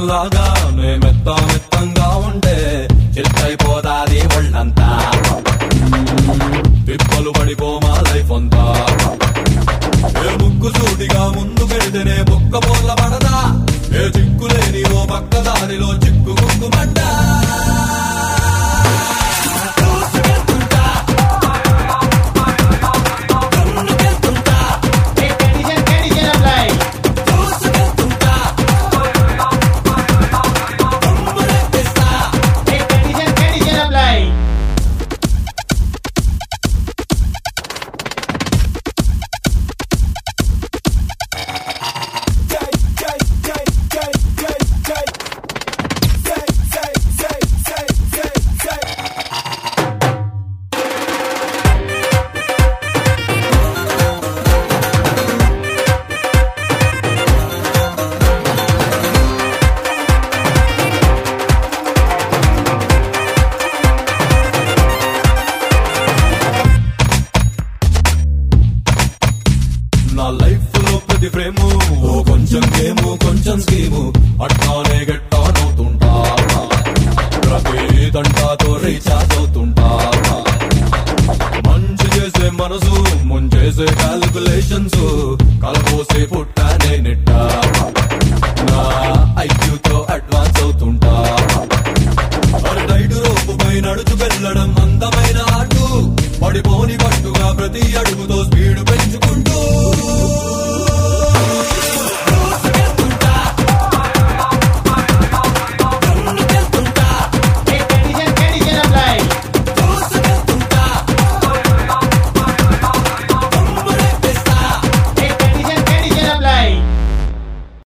లాగా నే మెత్త మెత్తంగా ఉంటే చిత్తైపోదాది ఒళ్ళంతా తిప్పలు పడిపో మా లైఫ్ అంతా ఏ ముక్కు సూటిగా ముందుకెళ్తేనే బొక్క పోల పడదా ఏ చిక్కులేని ఓ పక్క దారిలో చిక్కు కుంకుమంటా Hey, condition, condition apply. Hey, condition, condition apply. నా లైఫ్ లో ప్రతి ఫ్రేము ఓ కొంచెం గేము కొంచెం స్కీము అట్లానే గెట్ ఆన్ అవుతుంటా ప్రతి దంటాతో రీఛార్జ్ అవుతుంటా మంచి చేసే మనసు ముంచేసే క్యాలిక్యులేషన్స్